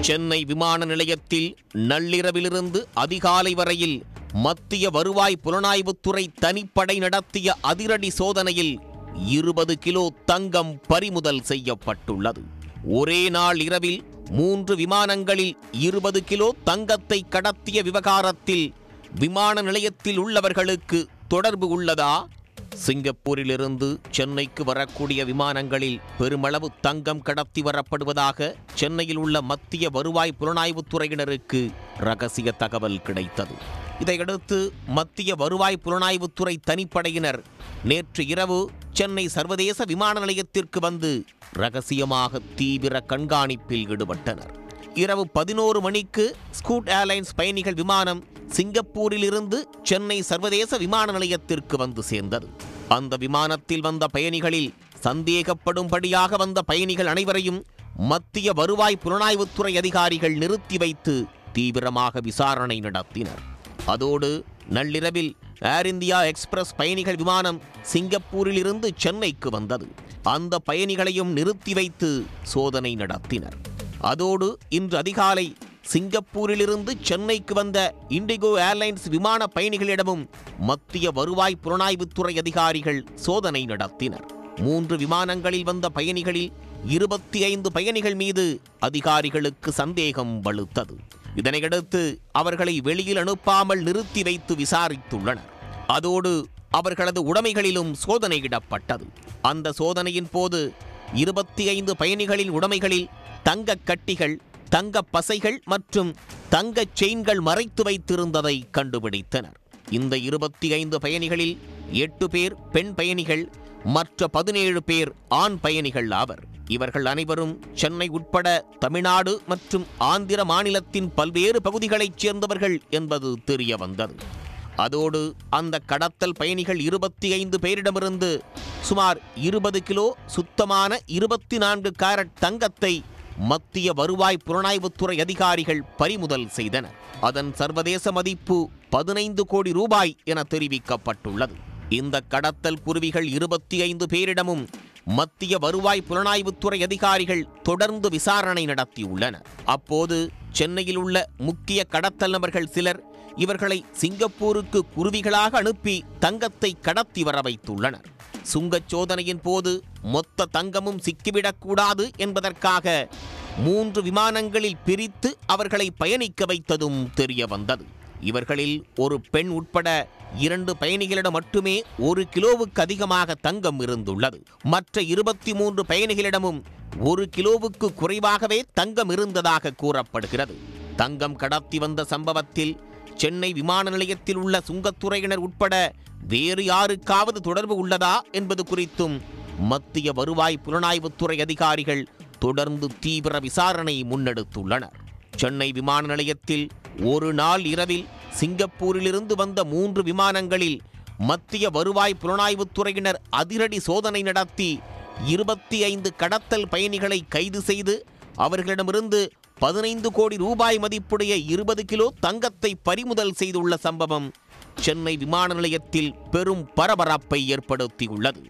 சென்னை விமான நிலையத்தில் நள்ளிரவிலிருந்து அதிகாலை வரையில் மத்திய வருவாய் புலனாய்வுத்துறை தனிப்படை நடத்திய அதிரடி சோதனையில் இருபது கிலோ தங்கம் பறிமுதல் செய்யப்பட்டுள்ளது ஒரே நாள் இரவில் மூன்று விமானங்களில் இருபது கிலோ தங்கத்தை கடத்திய விவகாரத்தில் விமான நிலையத்தில் உள்ளவர்களுக்கு தொடர்பு உள்ளதா சிங்கப்பூரிலிருந்து சென்னைக்கு வரக்கூடிய விமானங்களில் பெருமளவு தங்கம் கடத்தி வரப்படுவதாக சென்னையில் உள்ள மத்திய வருவாய் புலனாய்வுத் துறையினருக்கு ரகசிய தகவல் கிடைத்தது இதையடுத்து மத்திய வருவாய் புலனாய்வுத்துறை தனிப்படையினர் நேற்று இரவு சென்னை சர்வதேச விமான நிலையத்திற்கு வந்து ரகசியமாக தீவிர கண்காணிப்பில் ஈடுபட்டனர் இரவு பதினோரு மணிக்கு ஸ்கூட் ஏர்லைன்ஸ் பயணிகள் விமானம் சிங்கப்பூரிலிருந்து சென்னை சர்வதேச விமான நிலையத்திற்கு வந்து சேர்ந்தது அந்த விமானத்தில் வந்த பயணிகளில் சந்தேகப்படும்படியாக வந்த பயணிகள் அனைவரையும் மத்திய வருவாய் புலனாய்வுத்துறை அதிகாரிகள் நிறுத்தி வைத்து தீவிரமாக விசாரணை நடத்தினர் அதோடு நள்ளிரவில் ஏர் இந்தியா எக்ஸ்பிரஸ் பயணிகள் விமானம் சிங்கப்பூரிலிருந்து சென்னைக்கு வந்தது அந்த பயணிகளையும் நிறுத்தி வைத்து சோதனை நடத்தினர் அதோடு இன்று அதிகாலை சிங்கப்பூரிலிருந்து சென்னைக்கு வந்த இண்டிகோ ஏர்லைன்ஸ் விமான பயணிகளிடமும் மத்திய வருவாய் புலனாய்வுத்துறை அதிகாரிகள் சோதனை நடத்தினர் மூன்று விமானங்களில் வந்த பயணிகளில் இருபத்தி ஐந்து பயணிகள் மீது அதிகாரிகளுக்கு சந்தேகம் வலுத்தது இதனையடுத்து அவர்களை வெளியில் அனுப்பாமல் நிறுத்தி வைத்து விசாரித்துள்ளனர் அதோடு அவர்களது உடைமைகளிலும் சோதனையிடப்பட்டது அந்த சோதனையின் போது இருபத்தி ஐந்து பயணிகளின் உடைமைகளில் தங்கக் கட்டிகள் தங்க பசைகள் மற்றும் தங்கச் செயின்கள் மறைத்து வைத்திருந்ததை கண்டுபிடித்தனர் இந்த இருபத்தி ஐந்து பயணிகளில் எட்டு பேர் பெண் பயணிகள் மற்ற பதினேழு பேர் ஆண் பயணிகள் ஆவர் இவர்கள் அனைவரும் சென்னை உட்பட தமிழ்நாடு மற்றும் ஆந்திர மாநிலத்தின் பல்வேறு பகுதிகளைச் சேர்ந்தவர்கள் என்பது தெரிய வந்தது அதோடு அந்த கடத்தல் பயணிகள் இருபத்தி ஐந்து பேரிடமிருந்து சுமார் இருபது கிலோ சுத்தமான இருபத்தி நான்கு கேரட் தங்கத்தை மத்திய வருவாய் புலனாய்வுத்துறை அதிகாரிகள் பறிமுதல் செய்தனர் அதன் சர்வதேச மதிப்பு பதினைந்து கோடி ரூபாய் என தெரிவிக்கப்பட்டுள்ளது இந்த கடத்தல் குருவிகள் இருபத்தி ஐந்து பேரிடமும் மத்திய வருவாய் புலனாய்வுத்துறை அதிகாரிகள் தொடர்ந்து விசாரணை நடத்தியுள்ளனர் அப்போது சென்னையில் உள்ள முக்கிய கடத்தல் நபர்கள் சிலர் இவர்களை சிங்கப்பூருக்கு குருவிகளாக அனுப்பி தங்கத்தை கடத்தி வர வைத்துள்ளனர் சுங்கச் சோதனையின் போது மொத்த தங்கமும் சிக்கிவிடக்கூடாது என்பதற்காக மூன்று விமானங்களில் பிரித்து அவர்களை பயணிக்க வைத்ததும் தெரிய வந்தது இவர்களில் ஒரு பெண் உட்பட இரண்டு பயணிகளிடம் மட்டுமே ஒரு கிலோவுக்கு அதிகமாக தங்கம் இருந்துள்ளது மற்ற இருபத்தி மூன்று பயணிகளிடமும் ஒரு கிலோவுக்கு குறைவாகவே தங்கம் இருந்ததாக கூறப்படுகிறது தங்கம் கடத்தி வந்த சம்பவத்தில் சென்னை விமான நிலையத்தில் உள்ள சுங்கத்துறையினர் உட்பட வேறு யாருக்காவது தொடர்பு உள்ளதா என்பது குறித்தும் மத்திய வருவாய் புலனாய்வுத்துறை அதிகாரிகள் தொடர்ந்து தீவிர விசாரணை முன்னெடுத்துள்ளனர் சென்னை விமான நிலையத்தில் ஒரு நாள் இரவில் சிங்கப்பூரிலிருந்து வந்த மூன்று விமானங்களில் மத்திய வருவாய் புலனாய்வுத்துறையினர் அதிரடி சோதனை நடத்தி இருபத்தி ஐந்து கடத்தல் பயணிகளை கைது செய்து அவர்களிடமிருந்து பதினைந்து கோடி ரூபாய் மதிப்புடைய இருபது கிலோ தங்கத்தை பறிமுதல் செய்துள்ள சம்பவம் சென்னை விமான நிலையத்தில் பெரும் பரபரப்பை ஏற்படுத்தியுள்ளது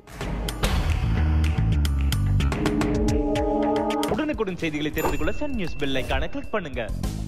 உடனுக்குடன் செய்திகளை தெரிந்து கொள்ள சன் நியூஸ் பெல் ஐகானை கிளிக் பண்ணுங்க